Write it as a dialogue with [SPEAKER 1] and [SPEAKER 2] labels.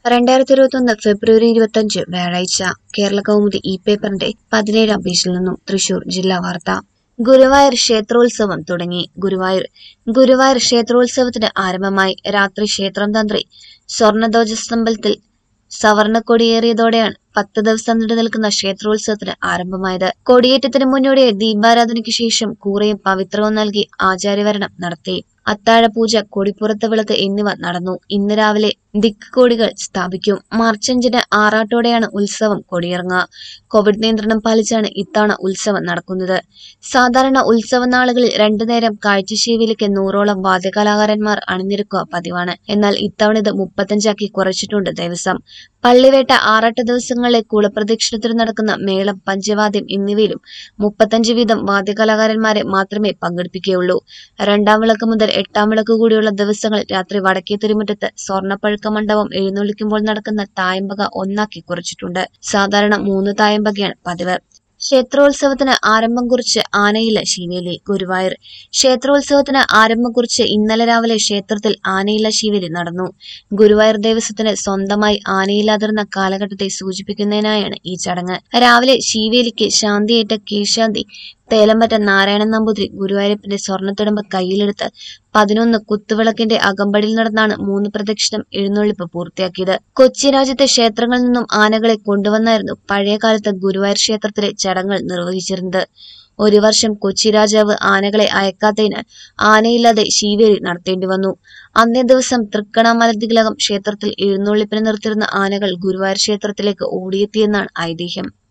[SPEAKER 1] രണ്ടായിരത്തി ഇരുപത്തൊന്ന് ഫെബ്രുവരി ഇരുപത്തഞ്ച് വ്യാഴാഴ്ച കേരള കൗമുദി ഈ പേപ്പറിന്റെ പതിനേഴാം പേജിൽ നിന്നും തൃശൂർ ജില്ലാ വാർത്ത ഗുരുവായൂർ ക്ഷേത്രോത്സവം തുടങ്ങി ഗുരുവായൂർ ഗുരുവായൂർ ക്ഷേത്രോത്സവത്തിന് ആരംഭമായി രാത്രി ക്ഷേത്രം തന്ത്രി സ്വർണധ്വജസ്തംഭത്തിൽ സവർണ കൊടിയേറിയതോടെയാണ് പത്ത് ദിവസം നീണ്ടു നിൽക്കുന്ന ക്ഷേത്രോത്സവത്തിന് ആരംഭമായത് കൊടിയേറ്റത്തിന് മുന്നോടിയായി ദീപാരാധനയ്ക്ക് ശേഷം കൂറയും പവിത്രവും നൽകി ആചാര്യവരണം നടത്തി അത്താഴപൂജ കൊടിപ്പുറത്ത് വിളക്ക് എന്നിവ നടന്നു ഇന്ന് രാവിലെ ദിക്ക് കൊടികൾ സ്ഥാപിക്കും മാർച്ച് അഞ്ചിന് ആറാട്ടോടെയാണ് ഉത്സവം കൊടിയിറങ്ങുക കോവിഡ് നിയന്ത്രണം പാലിച്ചാണ് ഇത്തവണ ഉത്സവം നടക്കുന്നത് സാധാരണ ഉത്സവ നാളുകളിൽ രണ്ടു നേരം കാഴ്ചശീവിലേക്ക് നൂറോളം വാദ്യകലാകാരന്മാർ അണിനിരക്കുക പതിവാണ് എന്നാൽ ഇത്തവണ ഇത് മുപ്പത്തഞ്ചാക്കി കുറച്ചിട്ടുണ്ട് ദേവസ്വം പള്ളിവേട്ട ആറാട്ട് ദിവസങ്ങളിലെ കുളപ്രദക്ഷിണത്തിന് നടക്കുന്ന മേളം പഞ്ചവാദ്യം എന്നിവയിലും മുപ്പത്തഞ്ച് വീതം വാദ്യകലാകാരന്മാരെ മാത്രമേ പങ്കെടുപ്പിക്കുകയുള്ളൂ രണ്ടാം വിളക്ക് മുതൽ എട്ടാം വിളക്ക് കൂടിയുള്ള ദിവസങ്ങളിൽ രാത്രി വടക്കേ തിരുമുറ്റത്ത് സ്വർണ്ണപ്പഴുക്ക മണ്ഡപം എഴുന്നള്ളിക്കുമ്പോൾ നടക്കുന്ന തായമ്പക ഒന്നാക്കി കുറച്ചിട്ടുണ്ട് സാധാരണ മൂന്ന് തായമ്പകയാണ് പതിവ് ക്ഷേത്രോത്സവത്തിന് ആരംഭം കുറിച്ച് ആനയില ശിവേലി ഗുരുവായൂർ ക്ഷേത്രോത്സവത്തിന് ആരംഭം കുറിച്ച് ഇന്നലെ രാവിലെ ക്ഷേത്രത്തിൽ ആനയില ശിവേലി നടന്നു ഗുരുവായൂർ ദേവസ്വത്തിന് സ്വന്തമായി ആനയില്ലാതിരുന്ന കാലഘട്ടത്തെ സൂചിപ്പിക്കുന്നതിനായാണ് ഈ ചടങ്ങ് രാവിലെ ശിവേലിക്ക് ശാന്തിയേറ്റ കീഴ്ശാന്തി തേലമ്പറ്റ നാരായണൻ നമ്പൂതിരി ഗുരുവായൂരപ്പന്റെ സ്വർണ്ണത്തിടമ്പ് കയ്യിലെടുത്ത് പതിനൊന്ന് കുത്തുവിളക്കിന്റെ അകമ്പടിയിൽ നടന്നാണ് മൂന്ന് പ്രദക്ഷിണം എഴുന്നള്ളിപ്പ് പൂർത്തിയാക്കിയത് കൊച്ചി രാജ്യത്തെ ക്ഷേത്രങ്ങളിൽ നിന്നും ആനകളെ കൊണ്ടുവന്നായിരുന്നു പഴയ കാലത്ത് ഗുരുവായൂർ ക്ഷേത്രത്തിലെ ചടങ്ങുകൾ നിർവഹിച്ചിരുന്നത് ഒരു വർഷം കൊച്ചി രാജാവ് ആനകളെ അയക്കാത്തതിനാൽ ആനയില്ലാതെ ശീവേലി നടത്തേണ്ടി വന്നു അന്നേ ദിവസം തൃക്കണാമലതിലകം ക്ഷേത്രത്തിൽ എഴുന്നള്ളിപ്പിന് നിർത്തിയിരുന്ന ആനകൾ ഗുരുവായൂർ ക്ഷേത്രത്തിലേക്ക് ഓടിയെത്തിയെന്നാണ് ഐതിഹ്യം